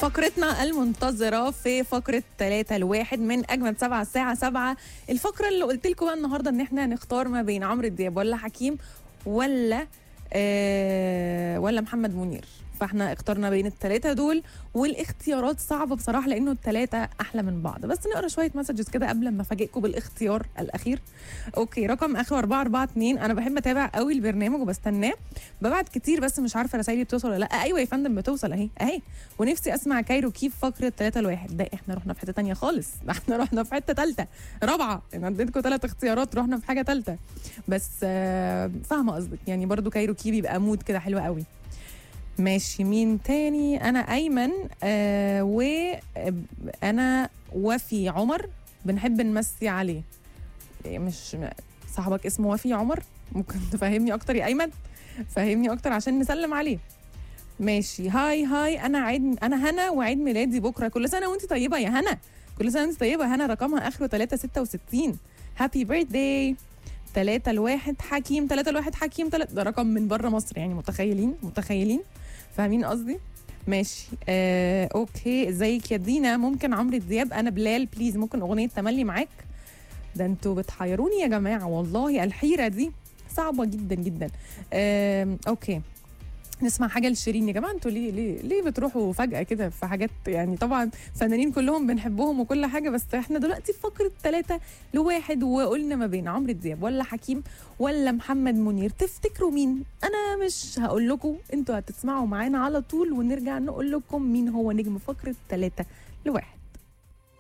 فقرتنا المنتظرة في فقرة 3 لواحد من أجمل سبعة الساعة سبعة الفقرة اللي قلت لكم النهاردة إن إحنا نختار ما بين عمرو دياب ولا حكيم ولا آه ولا محمد منير فاحنا اخترنا بين الثلاثة دول والاختيارات صعبة بصراحة لأنه الثلاثة أحلى من بعض بس نقرا شوية مسجز كده قبل ما أفاجئكم بالاختيار الأخير أوكي رقم آخره 442 أنا بحب أتابع قوي البرنامج وبستناه ببعت كتير بس مش عارفة رسايلي بتوصل ولا لأ أيوة يا فندم بتوصل أهي أهي ونفسي أسمع كايرو كيف فقرة 3 لواحد ده إحنا رحنا في حتة تانية خالص ده إحنا رحنا في حتة تالتة رابعة أنا اديتكم ثلاث اختيارات رحنا في حاجة تالتة بس آه، فاهمة قصدك يعني برضو كايرو كي بيبقى مود كده حلو قوي ماشي مين تاني انا ايمن آه وانا وفي عمر بنحب نمسي عليه إيه مش صاحبك اسمه وفي عمر ممكن تفهمني اكتر يا ايمن فهمني اكتر عشان نسلم عليه ماشي هاي هاي انا عيد انا هنا وعيد ميلادي بكره كل سنه وانت طيبه يا هنا كل سنه وانت طيبه هنا رقمها اخره 366 هابي بيرثداي 3 لواحد حكيم 3 لواحد حكيم 3 ده رقم من بره مصر يعني متخيلين متخيلين فاهمين قصدي ماشي آه، اوكي ازيك يا دينا ممكن عمرو دياب انا بلال بليز ممكن اغنيه تملي معاك ده انتوا بتحيروني يا جماعه والله الحيره دي صعبه جدا جدا آه، اوكي نسمع حاجه لشيرين يا جماعه انتوا ليه ليه ليه بتروحوا فجاه كده في حاجات يعني طبعا فنانين كلهم بنحبهم وكل حاجه بس احنا دلوقتي في فقره ثلاثه لواحد وقلنا ما بين عمرو دياب ولا حكيم ولا محمد منير تفتكروا مين انا مش هقول لكم انتوا هتسمعوا معانا على طول ونرجع نقول لكم مين هو نجم فقره ثلاثه لواحد